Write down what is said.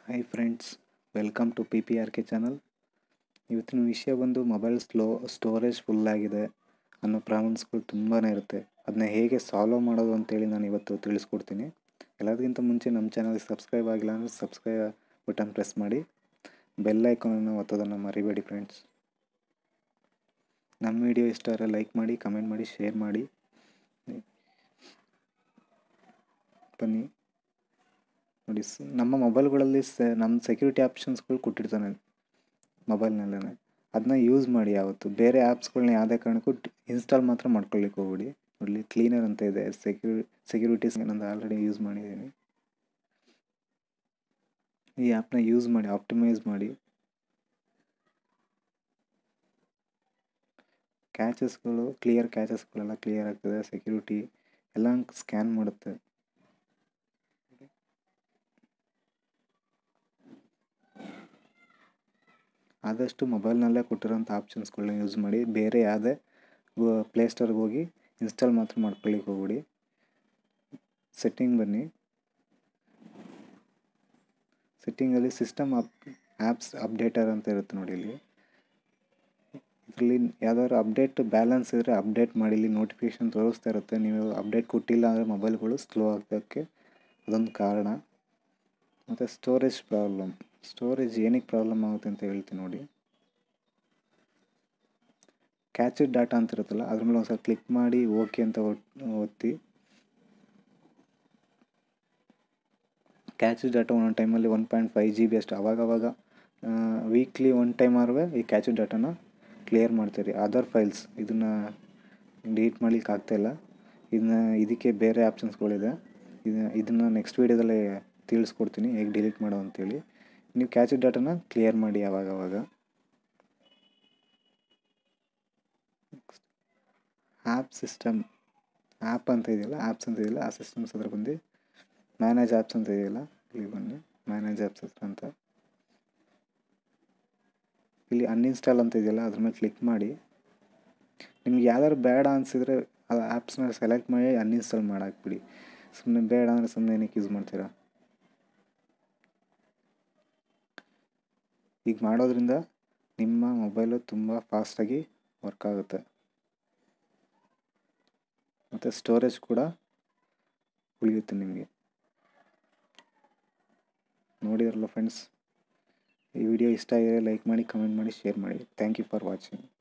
hi friends welcome to P P R K channel ಇವತ್ತಿನ ವಿಷಯ ಬಂದು ಮೊಬೈಲ್ ಸ್ಲೋ ಸ್ಟೋರೇಜ್ ಫುಲ್ ಆಗಿದೆ ಅನ್ನೋ ಪ್ರಾಬ್ಲಮ್ಸ್ಗಳು ತುಂಬಾ ಇರುತ್ತೆ ಅದನ್ನ ಹೇಗೆ ಸಾಲ್ವ್ ಮಾಡೋದು ಅಂತೇಳಿ ನಾನು ಇವತ್ತು ತಿಳಿಸ್ಕೊಡ್ತೀನಿ ಎಲ್ಲದಕ್ಕಿಂತ ಮುಂಚೆ ನಮ್ಮ ಚಾನಲ್ಗೆ ಸಬ್ಸ್ಕ್ರೈಬ್ ಆಗಿಲ್ಲ ಅಂದರೆ ಸಬ್ಸ್ಕ್ರೈಬ್ ಬಟನ್ ಪ್ರೆಸ್ ಮಾಡಿ ಬೆಲ್ ಐಕಾನನ್ನು ಒತ್ತೋದನ್ನು ಮರಿಬೇಡಿ ಫ್ರೆಂಡ್ಸ್ ನಮ್ಮ ವಿಡಿಯೋ ಇಷ್ಟ ಆದರೆ ಲೈಕ್ ಮಾಡಿ ಕಮೆಂಟ್ ಮಾಡಿ ಶೇರ್ ಮಾಡಿ ಬನ್ನಿ ನೋಡಿ ಸ್ ನಮ್ಮ ಮೊಬೈಲ್ಗಳಲ್ಲಿ ಸ ನಮ್ಮ ಸೆಕ್ಯೂರಿಟಿ ಆಪ್ಷನ್ಸ್ಗಳು ಕೊಟ್ಟಿರ್ತಾನೆ ಮೊಬೈಲ್ನಲ್ಲೇ ಅದನ್ನ ಯೂಸ್ ಮಾಡಿ ಯಾವತ್ತು ಬೇರೆ ಆ್ಯಪ್ಸ್ಗಳನ್ನ ಯಾವುದೇ ಕಾರಣಕ್ಕೂ ಇನ್ಸ್ಟಾಲ್ ಮಾತ್ರ ಮಾಡ್ಕೊಳ್ಳಿಕ್ಕೆ ಹೋಗ್ಬಿಡಿ ನೋಡಿ ಕ್ಲೀನರ್ ಅಂತ ಇದೆ ಸೆಕ್ಯೂ ಸೆಕ್ಯೂರಿಟೀಸ್ ನಂದು ಆಲ್ರೆಡಿ ಯೂಸ್ ಮಾಡಿದ್ದೀನಿ ಈ ಆ್ಯಪ್ನ ಯೂಸ್ ಮಾಡಿ ಆಪ್ಟಿಮೈಸ್ ಮಾಡಿ ಕ್ಯಾಚಸ್ಗಳು ಕ್ಲಿಯರ್ ಕ್ಯಾಚಸ್ಗಳೆಲ್ಲ ಕ್ಲಿಯರ್ ಆಗ್ತದೆ ಸೆಕ್ಯೂರಿಟಿ ಎಲ್ಲ ಸ್ಕ್ಯಾನ್ ಮಾಡುತ್ತೆ ಆದಷ್ಟು ಮೊಬೈಲ್ನಲ್ಲೇ ಕೊಟ್ಟಿರೋಂಥ ಆಪ್ಷನ್ಸ್ಗಳನ್ನ ಯೂಸ್ ಮಾಡಿ ಬೇರೆ ಯಾವುದೇ ಪ್ಲೇಸ್ಟೋರ್ಗೆ ಹೋಗಿ ಇನ್ಸ್ಟಾಲ್ ಮಾತ್ರ ಮಾಡ್ಕೊಳ್ಳಿಕ್ಕೆ ಹೋಗ್ಬಿಡಿ ಸೆಟ್ಟಿಂಗ್ ಬನ್ನಿ ಸೆಟ್ಟಿಂಗಲ್ಲಿ ಸಿಸ್ಟಮ್ ಅಪ್ ಆ್ಯಪ್ಸ್ ಅಪ್ಡೇಟರ್ ಅಂತ ಇರುತ್ತೆ ನೋಡಿ ಇಲ್ಲಿ ಇದರಲ್ಲಿ ಯಾವ್ದಾದ್ರು ಅಪ್ಡೇಟ್ ಬ್ಯಾಲೆನ್ಸ್ ಇದ್ದರೆ ಅಪ್ಡೇಟ್ ಮಾಡಿ ಇಲ್ಲಿ ನೋಟಿಫಿಕೇಶನ್ ತೋರಿಸ್ತಾ ಇರುತ್ತೆ ನೀವು ಅಪ್ಡೇಟ್ ಕೊಟ್ಟಿಲ್ಲ ಅಂದರೆ ಮೊಬೈಲ್ಗಳು ಸ್ಲೋ ಆಗೋಕ್ಕೆ ಅದೊಂದು ಕಾರಣ ಮತ್ತು ಸ್ಟೋರೇಜ್ ಪ್ರಾಬ್ಲಮ್ ಸ್ಟೋರೇಜ್ ಏನಕ್ಕೆ ಪ್ರಾಬ್ಲಮ್ ಆಗುತ್ತೆ ಅಂತ ಹೇಳ್ತೀನಿ ನೋಡಿ ಕ್ಯಾಚೆಡ್ ಡಾಟಾ ಅಂತ ಇರುತ್ತಲ್ಲ ಅದ್ರ ಮೇಲೆ ಒಂದ್ಸಲ ಕ್ಲಿಕ್ ಮಾಡಿ ಓಕೆ ಅಂತ ಒತ್ತಿ ಕ್ಯಾಚೆಡ್ ಡಾಟಾ ಒಂದೊಂದು ಟೈಮಲ್ಲಿ one point five G B ಅಷ್ಟು ಅವಾಗವಾಗ ವೀಕ್ಲಿ ಒನ್ ಟೈಮ್ ಆದ್ರೂ ಈ ಕ್ಯಾಚೆಡ್ ಡಾಟಾನ ಕ್ಲಿಯರ್ ಮಾಡ್ತೀರಿ ಅದರ್ ಫೈಲ್ಸ್ ಇದನ್ನು ಡಿಲೀಟ್ ಮಾಡ್ಲಿಕ್ಕೆ ಆಗ್ತಾಯಿಲ್ಲ ಇದನ್ನ ಇದಕ್ಕೆ ಬೇರೆ ಆಪ್ಷನ್ಸ್ಗಳಿದೆ ಇದನ್ನ ಇದನ್ನು ನೆಕ್ಸ್ಟ್ ವೀಡಿಯೋದಲ್ಲೇ ತಿಳಿಸ್ಕೊಡ್ತೀನಿ ಹೇಗೆ ಡಿಲೀಟ್ ಮಾಡೋ ಅಂತೇಳಿ ನೀವು ಕ್ಯಾಚೆಡ್ ಡಾಟಾನ ಕ್ಲಿಯರ್ ಮಾಡಿ ಆವಾಗವಾಗ ಆ್ಯಪ್ ಸಿಸ್ಟಮ್ ಆ್ಯಪ್ ಅಂತ ಇದೆಯಲ್ಲ ಆ್ಯಪ್ಸ್ ಅಂತ ಇದೆಯಲ್ಲ ಆ ಸಿಸ್ಟಮ್ಸ್ ಹತ್ರ ಬಂದು ಮ್ಯಾನೇಜ್ ಆ್ಯಪ್ಸ್ ಅಂತ ಇದೆಯಲ್ಲ ಇಲ್ಲಿ ಬನ್ನಿ ಮ್ಯಾನೇಜ್ ಆ್ಯಪ್ಸ್ ಹತ್ರ ಅಂತ ಇಲ್ಲಿ ಅನ್ಇನ್ಸ್ಟಾಲ್ ಅಂತ ಇದೆಯಲ್ಲ ಅದ್ರ ಮೇಲೆ ಕ್ಲಿಕ್ ಮಾಡಿ ನಿಮ್ಗೆ ಯಾವ್ದಾದ್ರು ಬೇಡ ಅನಿಸಿದ್ರೆ ಆ ಆ್ಯಪ್ಸ್ನ ಸೆಲೆಕ್ಟ್ ಮಾಡಿ ಅನ್ಇನ್ಸ್ಟಾಲ್ ಮಾಡಾಕ್ಬಿಡಿ ಸುಮ್ಮನೆ ಬೇಡ ಅಂದರೆ ಸುಮ್ಮನೆ ಏನಕ್ಕೆ ಯೂಸ್ ಮಾಡ್ತೀರಾ ಈಗ ಮಾಡೋದ್ರಿಂದ ನಿಮ್ಮ ಮೊಬೈಲು ತುಂಬ ಫಾಸ್ಟಾಗಿ ವರ್ಕ್ ಆಗುತ್ತೆ ಮತ್ತು ಸ್ಟೋರೇಜ್ ಕೂಡ ಉಳಿಯುತ್ತೆ ನಿಮಗೆ ನೋಡಿದ್ರಲ್ಲ ಫ್ರೆಂಡ್ಸ್ ಈ ವಿಡಿಯೋ ಇಷ್ಟ ಆಗಿದ್ರೆ ಲೈಕ್ ಮಾಡಿ ಕಮೆಂಟ್ ಮಾಡಿ ಶೇರ್ ಮಾಡಿ ಥ್ಯಾಂಕ್ ಯು ಫಾರ್ ವಾಚಿಂಗ್